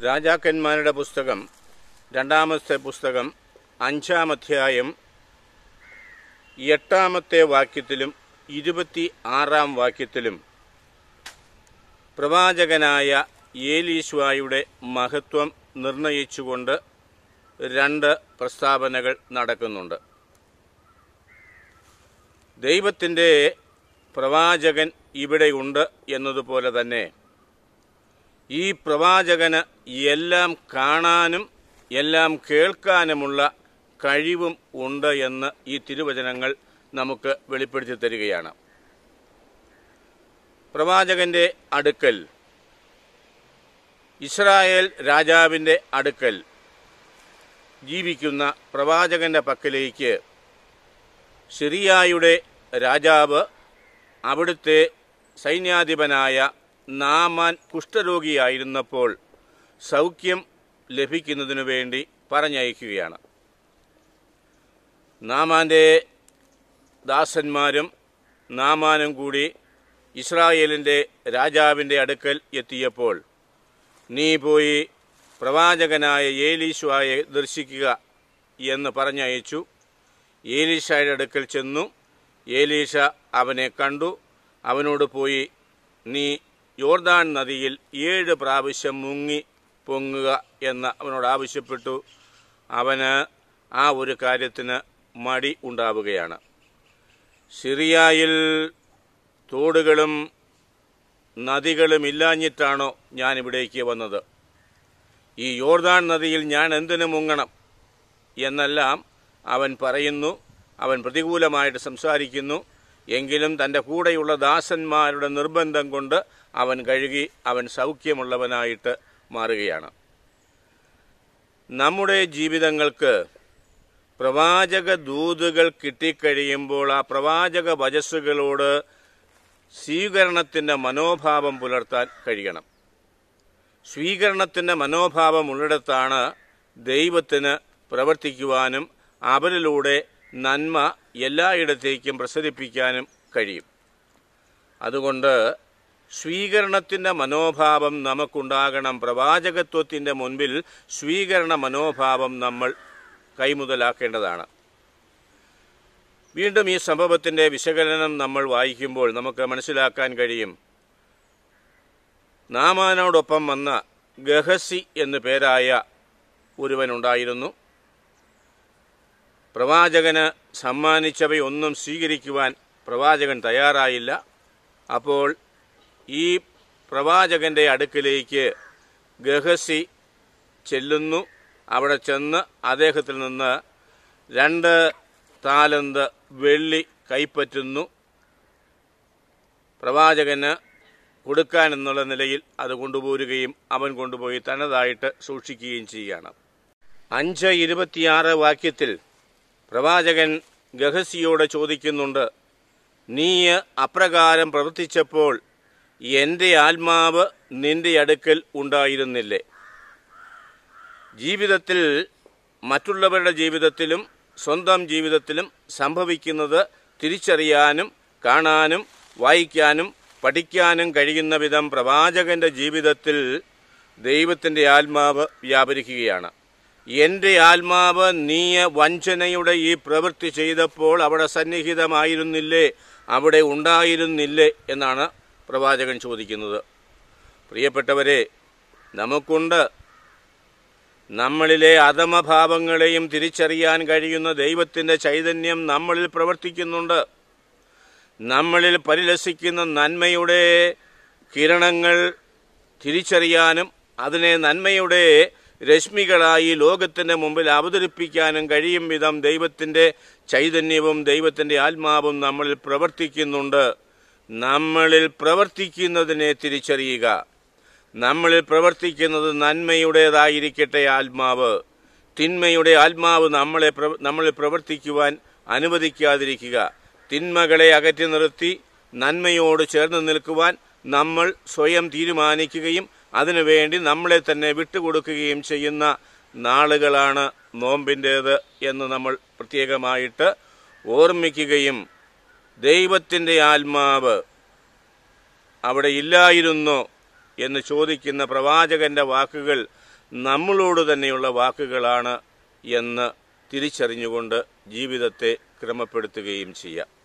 രാജാക്കന്മാരുടെ പുസ്തകം രണ്ടാമത്തെ പുസ്തകം അഞ്ചാം അധ്യായം എട്ടാമത്തെ വാക്യത്തിലും ഇരുപത്തി ആറാം വാക്യത്തിലും പ്രവാചകനായ ഏലീശ്വായുടെ മഹത്വം നിർണയിച്ചുകൊണ്ട് രണ്ട് പ്രസ്താവനകൾ നടക്കുന്നുണ്ട് ദൈവത്തിൻ്റെ പ്രവാചകൻ ഇവിടെയുണ്ട് എന്നതുപോലെ തന്നെ ഈ പ്രവാചകന് എല്ലാം കാണാനും എല്ലാം കേൾക്കാനുമുള്ള കഴിവും ഉണ്ട് എന്ന് ഈ തിരുവചനങ്ങൾ നമുക്ക് വെളിപ്പെടുത്തി തരികയാണ് പ്രവാചകന്റെ അടുക്കൽ ഇസ്രായേൽ രാജാവിൻ്റെ അടുക്കൽ ജീവിക്കുന്ന പ്രവാചകന്റെ പക്കലേക്ക് സിറിയായുടെ രാജാവ് അവിടുത്തെ സൈന്യാധിപനായ നാമാൻ കുഷ്ഠരോഗിയായിരുന്നപ്പോൾ സൗഖ്യം ലഭിക്കുന്നതിനു വേണ്ടി പറഞ്ഞയക്കുകയാണ് നാമാൻ്റെ ദാസന്മാരും നാമാനും കൂടി ഇസ്രായേലിൻ്റെ രാജാവിൻ്റെ അടുക്കൽ എത്തിയപ്പോൾ നീ പോയി പ്രവാചകനായ ഏലീശ്വായെ ദർശിക്കുക എന്ന് പറഞ്ഞയച്ചു ഏലീഷയുടെ അടുക്കൽ ചെന്നു ഏലീഷ അവനെ കണ്ടു അവനോട് പോയി നീ യോർദാൻ നദിയിൽ ഏഴ് പ്രാവശ്യം മുങ്ങി പൊങ്ങുക എന്ന് അവനോട് ആവശ്യപ്പെട്ടു അവന് ആ ഒരു കാര്യത്തിന് മടി ഉണ്ടാവുകയാണ് സിറിയായിൽ തോടുകളും നദികളും ഇല്ലാഞ്ഞിട്ടാണോ ഞാൻ ഇവിടേക്ക് വന്നത് ഈ യോർദാൻ നദിയിൽ ഞാൻ എന്തിനു മുങ്ങണം എന്നെല്ലാം അവൻ പറയുന്നു അവൻ പ്രതികൂലമായിട്ട് സംസാരിക്കുന്നു എങ്കിലും തൻ്റെ കൂടെയുള്ള ദാസന്മാരുടെ നിർബന്ധം കൊണ്ട് അവൻ കഴുകി അവൻ സൗഖ്യമുള്ളവനായിട്ട് മാറുകയാണ് നമ്മുടെ ജീവിതങ്ങൾക്ക് പ്രവാചക ദൂതുകൾ കിട്ടിക്കഴിയുമ്പോൾ ആ പ്രവാചക വചസ്സുകളോട് സ്വീകരണത്തിൻ്റെ മനോഭാവം പുലർത്താൻ കഴിയണം സ്വീകരണത്തിൻ്റെ മനോഭാവം ഉള്ളിടത്താണ് ദൈവത്തിന് പ്രവർത്തിക്കുവാനും അവരിലൂടെ നന്മ എല്ലായിടത്തേക്കും പ്രസരിപ്പിക്കാനും കഴിയും അതുകൊണ്ട് സ്വീകരണത്തിൻ്റെ മനോഭാവം നമുക്കുണ്ടാകണം പ്രവാചകത്വത്തിൻ്റെ മുൻപിൽ സ്വീകരണ മനോഭാവം നമ്മൾ കൈമുതലാക്കേണ്ടതാണ് വീണ്ടും ഈ സംഭവത്തിൻ്റെ വിശകലനം നമ്മൾ വായിക്കുമ്പോൾ നമുക്ക് മനസ്സിലാക്കാൻ കഴിയും നാമാനോടൊപ്പം വന്ന ഗഹസി എന്നു പേരായ ഒരുവനുണ്ടായിരുന്നു പ്രവാചകന് സമ്മാനിച്ചവയൊന്നും സ്വീകരിക്കുവാൻ പ്രവാചകൻ തയ്യാറായില്ല അപ്പോൾ ഈ പ്രവാചകന്റെ അടുക്കിലേക്ക് ഗഹസി ചെല്ലുന്നു അവിടെ ചെന്ന് അദ്ദേഹത്തിൽ നിന്ന് രണ്ട് താലന്ത് വെള്ളി കൈപ്പറ്റുന്നു പ്രവാചകന് കൊടുക്കാൻ എന്നുള്ള നിലയിൽ അത് കൊണ്ടുപോരുകയും അവൻ കൊണ്ടുപോയി തനതായിട്ട് സൂക്ഷിക്കുകയും ചെയ്യുകയാണ് അഞ്ച് ഇരുപത്തിയാറ് വാക്യത്തിൽ പ്രവാചകൻ ഗഹസിയോട് ചോദിക്കുന്നുണ്ട് നീ അപ്രകാരം പ്രവർത്തിച്ചപ്പോൾ എൻ്റെ ആത്മാവ് നിന്റെ അടുക്കൽ ഉണ്ടായിരുന്നില്ലേ ജീവിതത്തിൽ മറ്റുള്ളവരുടെ ജീവിതത്തിലും സ്വന്തം ജീവിതത്തിലും സംഭവിക്കുന്നത് തിരിച്ചറിയാനും കാണാനും വായിക്കാനും പഠിക്കാനും കഴിയുന്ന വിധം പ്രവാചകന്റെ ജീവിതത്തിൽ ദൈവത്തിൻ്റെ ആത്മാവ് വ്യാപരിക്കുകയാണ് എൻ്റെ ആത്മാവ് നീയ വഞ്ചനയുടെ ഈ പ്രവൃത്തി ചെയ്തപ്പോൾ അവിടെ സന്നിഹിതമായിരുന്നില്ലേ അവിടെ ഉണ്ടായിരുന്നില്ലേ എന്നാണ് പ്രവാചകൻ ചോദിക്കുന്നത് പ്രിയപ്പെട്ടവരെ നമുക്കുണ്ട് നമ്മളിലെ അധമഭാവങ്ങളെയും തിരിച്ചറിയാൻ കഴിയുന്ന ദൈവത്തിൻ്റെ ചൈതന്യം നമ്മളിൽ പ്രവർത്തിക്കുന്നുണ്ട് നമ്മളിൽ പരിലസിക്കുന്ന നന്മയുടെ കിരണങ്ങൾ തിരിച്ചറിയാനും അതിനെ നന്മയുടെ രശ്മികളായി ലോകത്തിൻ്റെ മുമ്പിൽ അവതരിപ്പിക്കാനും കഴിയും വിധം ദൈവത്തിൻ്റെ ചൈതന്യവും ദൈവത്തിൻ്റെ ആത്മാവും നമ്മളിൽ പ്രവർത്തിക്കുന്നുണ്ട് നമ്മളിൽ പ്രവർത്തിക്കുന്നതിനെ തിരിച്ചറിയുക നമ്മളിൽ പ്രവർത്തിക്കുന്നത് നന്മയുടേതായിരിക്കട്ടെ ആത്മാവ് തിന്മയുടെ ആത്മാവ് നമ്മളെ പ്ര- നമ്മളിൽ പ്രവർത്തിക്കുവാൻ അനുവദിക്കാതിരിക്കുക തിന്മകളെ അകറ്റി നിർത്തി നന്മയോട് ചേർന്ന് നിൽക്കുവാൻ നമ്മൾ സ്വയം തീരുമാനിക്കുകയും അതിനുവേണ്ടി നമ്മളെ തന്നെ വിട്ടുകൊടുക്കുകയും ചെയ്യുന്ന നാളുകളാണ് നോമ്പിൻ്റേത് എന്ന് നമ്മൾ പ്രത്യേകമായിട്ട് ഓർമ്മിക്കുകയും ദൈവത്തിൻ്റെ ആത്മാവ് അവിടെ ഇല്ലായിരുന്നോ എന്ന് ചോദിക്കുന്ന പ്രവാചകന്റെ വാക്കുകൾ നമ്മളോട് തന്നെയുള്ള വാക്കുകളാണ് എന്ന് തിരിച്ചറിഞ്ഞുകൊണ്ട് ജീവിതത്തെ ക്രമപ്പെടുത്തുകയും ചെയ്യാം